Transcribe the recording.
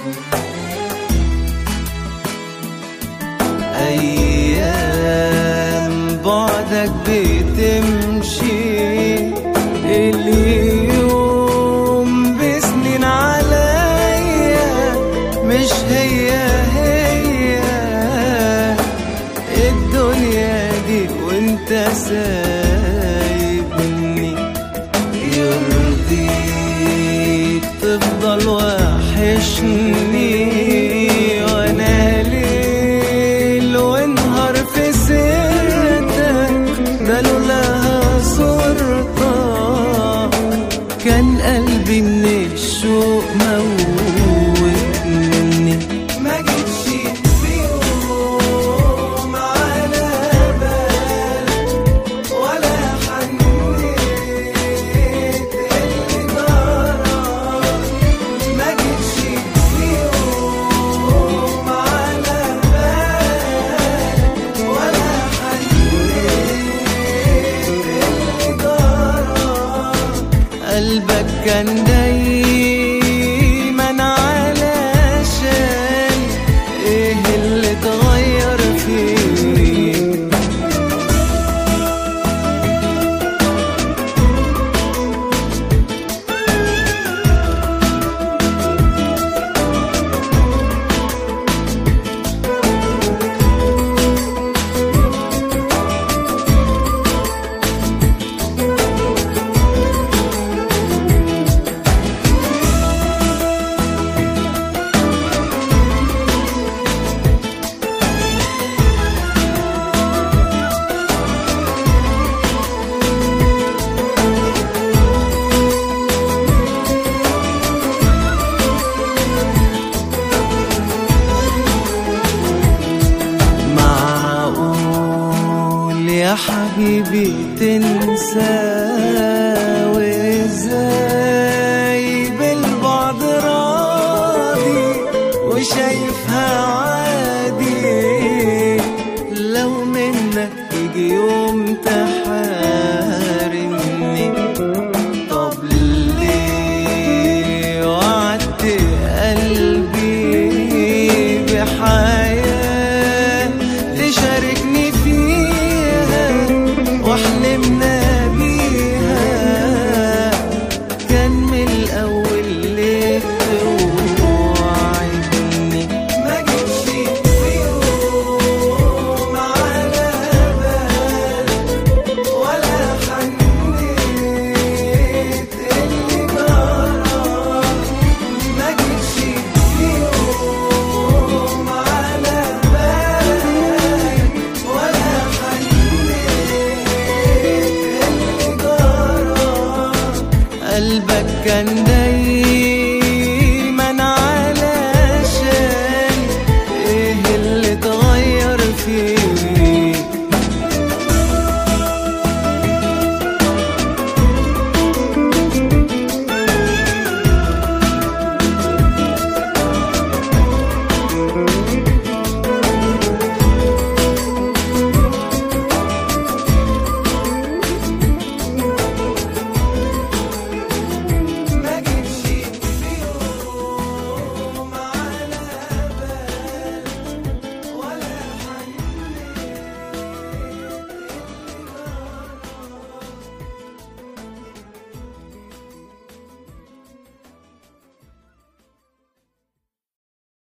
أيام بعدك بتمشي اليوم بسنين عليا مش هي هي الدنيا دي وانت سايبني يرضيك تفضل وحشني وانا ليل ونهار في سيرتك ده لولاها صورتك كان قلبي من الشوق موتني ما جيتش في يوم على بالك ولا حنيت اللي جرى ما جيتش في يوم على بالك ولا حنيت اللي جرى قلبك كان دايما علشان ايه اللي اتغير فيك معقول يا حبيبي تنسى